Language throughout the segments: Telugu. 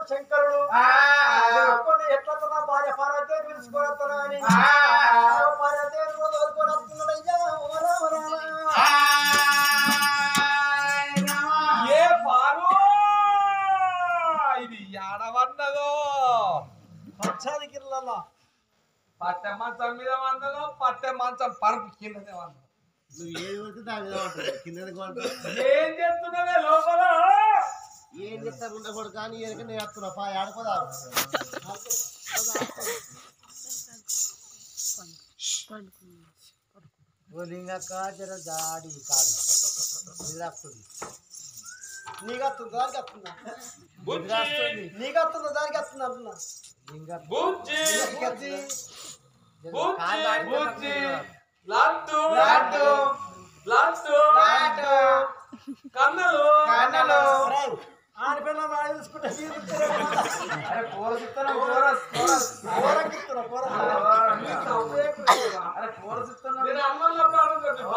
అన్నప్పుడు శంకరుడు కొన్ని ఎట్లా వస్తున్నా భార్య పార్వతి పిలుచుకోవస్తున్నా అని పార్వతి వదులుకొని వస్తున్నాడు అయ్యా ఓ రామ రామ. ఏ పారు ఇది ఆడవన్నదో పచ్చాది గిర్లల్లా పట్టె మంచం మీద వందలో పట్టె మంచం పరుపు కిందనే వందలో నువ్వు ఏది పడితే దాని మీద ఉంటుంది కిందకి ఉంటుంది ఏం చేస్తున్నదే లోపల ఏం చెప్తారు ఉండకూడదు కానీ ఎనక నేను వస్తున్నా పా ఆడుకోదా లింగక్క జర జాడి కాదు నిద్రస్తుంది నీకు వస్తుంది దానికి వస్తుందా బుజ్జి నీకు వస్తుందా దానికి వస్తుంది అంటున్నా లింగక్క బుజ్జి లింగక్కది. బుజ్జి బుజ్జి లడ్డు లడ్డు. లడ్డు లడ్డు. కన్నలు కన్నలు. ఒరేయ్, ఆడపిల్ల వాడి చూసుకుంటే మీరు ఇద్దరే కదా. అరే పోరసిస్తున్నా పోరస్ పోరస్ పోరకి ఇస్తున్నా, పోర. అరే పోరసిస్తున్నా నేను అమ్మల్లో ప్రాణం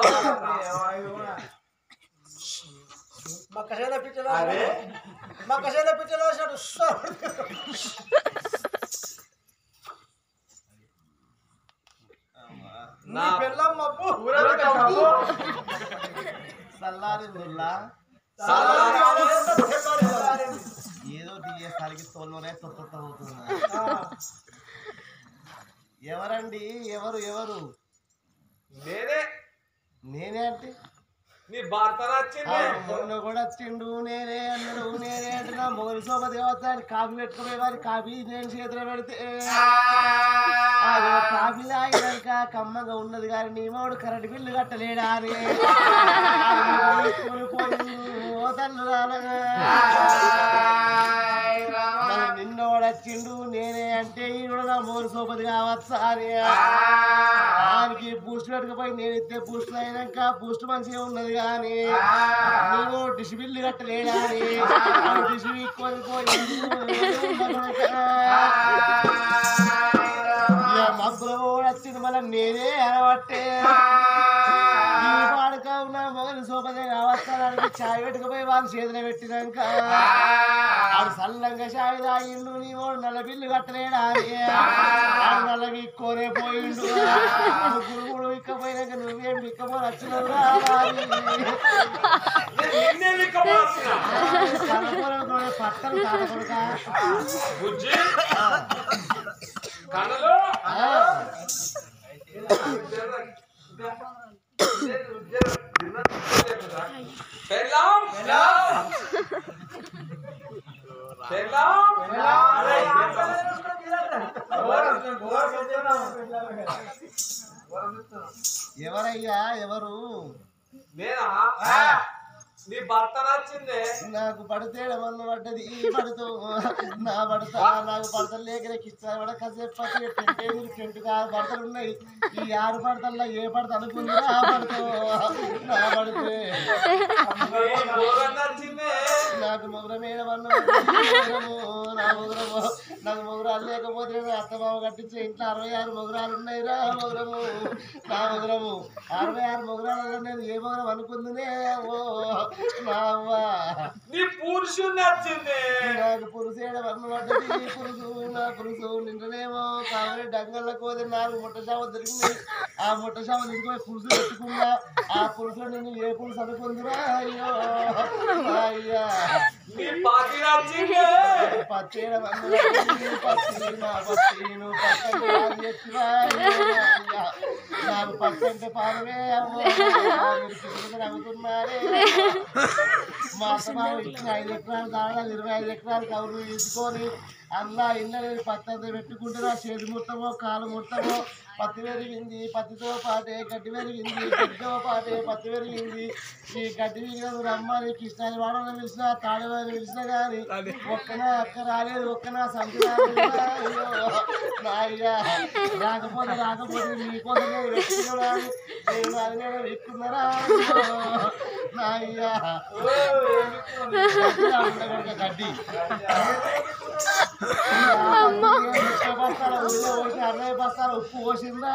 మక్క చేల పిట్టలు మక్క చేల పిట్టలు వేసాడు నా పిల్లం మబ్బు సల్లారి ఊర్లా సల్లారి. ఏదో దిగేసరికి తోలునే తొత్త అవుతుంది ఆ, ఎవరండి ఎవరు ఎవరు నేనే నేనే అంటే నీ భర్త ఆ, నచ్చింది మొన్న కూడా వచ్చిండు నేనే అన్నాడు నేనే అంటే నా మొగలి శోభ దేవత అని కాఫీ పెట్టుకునే వారి కాఫీ నేను చేతిలో పెడితే ఆ కాఫీ తాగినాక కమ్మగా ఉన్నది కానీ నీ మోడు కరెంట్ బిల్లు కట్టలేడా అని అది తీసుకొని పోయిండు. ఓ తల్లురాలగా. మరి నిన్నోడు వచ్చిండు నేనే అంటే ఈ కూడా నా మోరు సోపతి కావచ్చా అని దానికి బూస్ట్ పెట్టుకుపోయి నేను ఇస్తే బూస్ట్ అయినాక బూస్ట్ మంచిగా ఉన్నది కానీ నువ్వు డిష్ బిల్లు కట్టలేడా అని ఆ డిష్ కొని పోయి మబ్బులో కూడా వచ్చింది మళ్ళీ నేనే అనబట్టే ఈ వాడుక ఉన్న మొగలి సోపదే కావస్తానికి చాయ్ పెట్టుకుపోయి వాళ్ళు చేతిలో పెట్టినాక ఆడు సల్లంగా చాయ్ తాగిండు నీ వాడు నల్ల బిల్లు కట్టలేడా అని. ఆడు నల్ల విక్కోనే పోయిండు గురుగుడు ఇక్కపోయినాక నువ్వేం విక్కపోని వచ్చినావు రా అని. నిన్నే విక్కబోతున్నా కనుక్కోలేకపోతే పట్టలు తాగకూడదా బుజ్జి కన్నలు పెళ్ళాం పెళ్ళాం అరే, ఈ పిల్లలు చూసుకుంటే మీరంటే. ఎవరయ్యా ఎవరు నేనా నీ భర్త నచ్చిందే నాకు పడితే మన్ను పడ్డది పడుతూ నా పడతా నాకు పడతలు లేక నాకు ఇష్టం పడ కాసేపు పట్టి టెంటే టెంట్ కాదు పడతలు ఉన్నాయి ఈ ఆరు పడతల్లో ఏ పడత అనుకుంది నా పడుతూ నా పడితే నీ మోగం నచ్చిందే నాకు మొగరమేడ వన్న నా మొగరము నాకు మొగరాలు లేకపోతే నేను అత్తమామ కట్టించే ఇంట్లో అరవై ఆరు మొగరాలు ఉన్నాయి రా మొగరము నా మొగరము అరవై ఆరు మొగరాలలో నేను ఏ మొగరం అనుకుందినే ఓ నా అవ్వ నీ పురుషుడు నచ్చింది నాకు పురుషేడ వర్మ పడ్డది పురుషు నా పురుషు నింటనేమో కాబట్టి డంగల్ల కోది నాలుగు ముట్ట షావ దొరికింది ఆ ముట్ట షావ తీసుకుపోయి పురుషు పెట్టుకున్నా ఆ పురుషుడు నిన్ను ఏ పురుషు అనుకుందిరా అయ్యో అయ్యా నీ పాతి నచ్చింది పచ్చేడ వర్మ పట్టింది, పచ్చి నా పచ్చిను పచ్చని పాలు తెచ్చివా అయ్యా. నాకు పచ్చంటే పాలవే అమ్మో మీరు చిక్కుడు నవ్వుతున్నారే మా అత్తమామ ఇచ్చిన ఐదు ఎకరాలు దాడాలి ఇరవై ఐదు ఎకరాలు కౌరు తీసుకొని అల్లా ఇళ్ళని పత్తి పెట్టుకుంటే నా చేతి ముట్టమో కాలు ముట్టమో పత్తి పెరిగింది పత్తితో పాటే గడ్డి పెరిగింది గడ్డితో పాటే పత్తి పెరిగింది ఈ గడ్డి విరిగిన రమ్మని కృష్ణాని వాడని పిలిచిన తాడవని పిలిచిన కానీ ఒక్కనా అక్క రాలేదు ఒక్కనా సంతి రాలేదు అయ్యో, నా అయ్యా రాకపోతే రాకపోతే మీకోసమే వెతుకుతున్నాను. నేను అది నేను ఎక్కున్నారా నా అయ్యా గడ్డి ఉండకూడదు గడ్డి ఊళ్ళో పోసి అరవై బస్తాలు ఉప్పు పోసిందా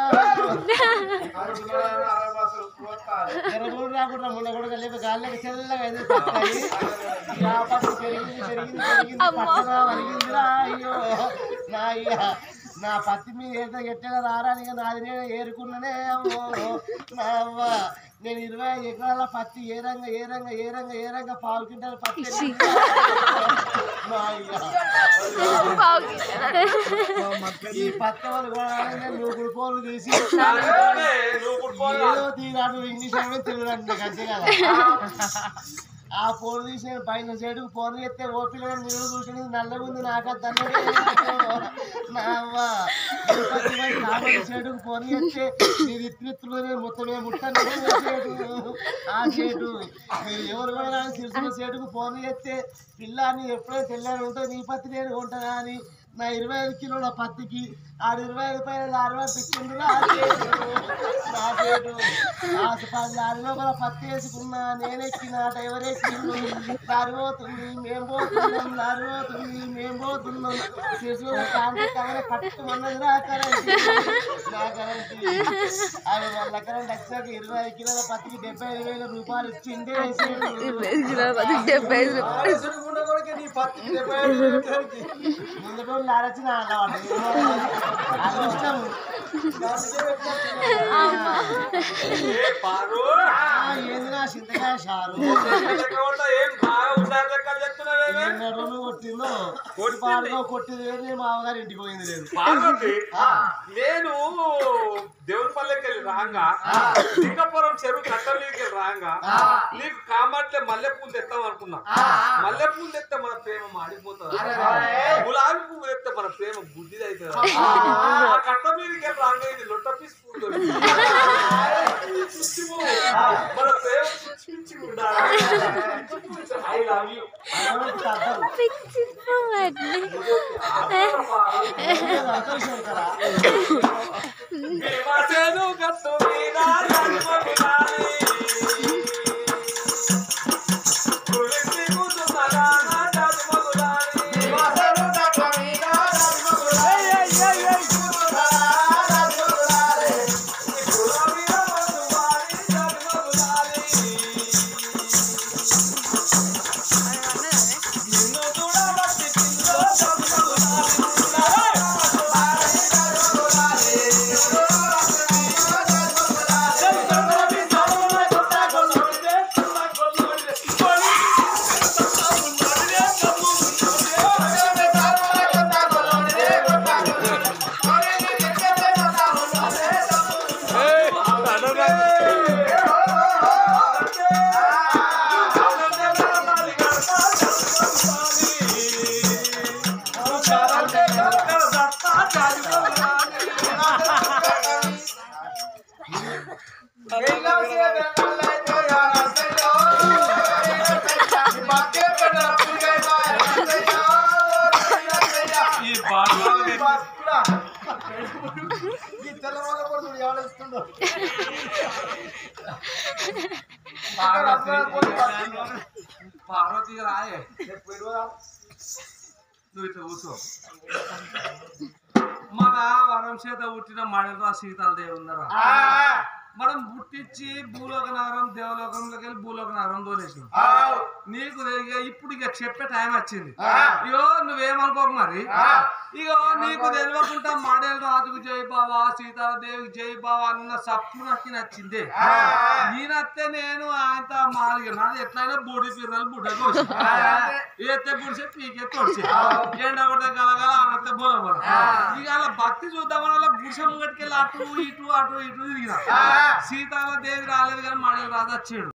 ఎర్రగూడు రాకుండా ముండ కూడా లేపు గాలికి చల్లగా అయితే పట్టాయి వ్యాపారం పెరిగింది పెరిగింది పెరిగింది పట్టణ వలిగిందిరా అయ్యో నా అయ్య నా పత్తి మీద ఏదో గట్టిగా రారానిక నాది నేను ఏరుకున్ననే అమ్మో నా అవ్వ నేను ఇరవై ఐదు ఎకరాల పత్తి ఏ రంగ ఏ రంగ ఏ రంగ ఏ రంగ పావు క్వింటాల పత్తి నా అయ్య ఈ పత్తి వాళ్ళు కూడా నేను నూకుడు పోలు తీసి నువ్వు పుట్టుకోవాలి ఏదో తీరాడు ఇంగ్లీష్ అంటే తెలుగు అంటే అంతే కదా ఆ ఫోన్ తీసి పైన సైడ్ ఫోన్ చేస్తే ఓ పిల్లలు నీళ్ళు చూసి నల్లగా ఉంది నాకు తన్నడే నా అవ్వ తిరుపతి పోయి కాబట్టి సైడ్ ఫోన్ చేస్తే నీది ఇత్తిత్తులు మొత్తమే ముట్టను చేటు ఆ చేటు మీరు ఎవరు కూడా కానీ సిరిసిన సైడ్కు ఫోన్ చేస్తే పిల్ల నీ ఎప్పుడైతే తెల్లని ఉంటుంది నీ పత్తి నేను ఉంటానా అని నా ఇరవై ఐదు కిలోల పత్తికి ఆడు ఇరవై ఐదు పైన అరవై పిచ్చింది నా చేటు నా చేటు ఆసుపత్రి దారి లోపల పత్తి వేసుకున్నా నేనెక్కిన డ్రైవర్ ఎక్కిండు దారి పోతుంది మేం పోతున్నాం దారి పోతుంది మేం పోతున్నాం శిశువు కాంతి కవర కట్టుమన్నది నా కరెంట్ నా కరెంట్ అది వాళ్ళ కరెంట్ వచ్చాక ఇరవై ఐదు కిలోల పత్తికి డెబ్బై ఐదు వేల రూపాయలు ఇచ్చిండే డెబ్బై ఐదు రూపాయలు. ఆడేసుడు గుండ కొడుకు నీ పత్తికి డెబ్బై ఐదు వేలు ఎకరానికి. ముందు రోజులు ఆడొచ్చిన అదృష్టం అందుకే పెట్టినట్టున్నాడు. ఏ పారు ఆ, ఏంది నా చింతకాయ షారు లెక్క కొడతా ఏం బాగా హుషారు లెక్కలు చెప్తున్నావేమే ఎన్న రోజులు కొట్టిందో కొట్టి పాడుగా కొట్టింది లేదు నేను మామగారి ఇంటికి పోయింది లేదు పార్వతి నేను దేవుని పల్లెకి వెళ్ళి రాగా లింగపురం చెరువు కట్ట మీదకి వెళ్ళి రాగా నీకు కామాట్లే మల్లెపూలు తెస్తాం అనుకున్నా మల్లెపూలు తెస్తే మన ప్రేమ మాడిపోతుంది గులాబీ పువ్వు తెస్తే మన ప్రేమ బుద్ధిది అవుతుంది ఆ కట్ట మీదకి వెళ్ళి రాగా ఇది లొట్ట పీస్ పువ్వు దొరికింది. పిచ్చి పువ్వు. మన ప్రేమ పిచ్చి పిచ్చి ఉండాలి ఐ లవ్ యూ అదొకటి అర్థం. అర్థం శంకరా. భీమసేను గట్టు మీద నడుమొగులాలి. కులిసి కూర్చున్నదా నడుమొగులాలి. కులమీద మధువాడి నడుమొగులాలి. నిన్ను చూడబట్టి పిల్లో ఈ బాగా ఈ తెల్లవాళ్ళ కొడుకుడు ఎవడేస్తుండో పార్వతి రాయే రేపు ఇరవై నువ్వు ఇట్లా కూర్చో మన వరం చేత పుట్టిన మడలరా సీతాల దేవి ఉన్నారా మనం పుట్టించి భూలోక నగరం దేవలోకంలోకి వెళ్ళి భూలోక నగరం తోలేసినాం నీకు ఇక ఇప్పుడు ఇక చెప్పే టైం వచ్చింది ఇగో నువ్వేమనుకోకు మరి ఇగో నీకు తెలియకుండా మాడేల రాజుకు జై బావా సీతాదేవికి జై బావా అన్న సప్పు నాకు నచ్చింది నేనత్తే నేను ఆయన మాలిగ నాది ఎట్లయినా బూడి పిర్రలు బుడ్డకు ఎత్తే బుడిసే పీకే తొడిసే ఎండ కొడితే గలగల అనత్తే బోల బోల ఇక అలా భక్తి చూద్దామని అలా బుడిస ముంగటికెళ్ళి అటు ఇటు అటు ఇటు తిరిగిన సీతాదేవి రాలేదు కానీ మాడేల రాజు వచ్చాడు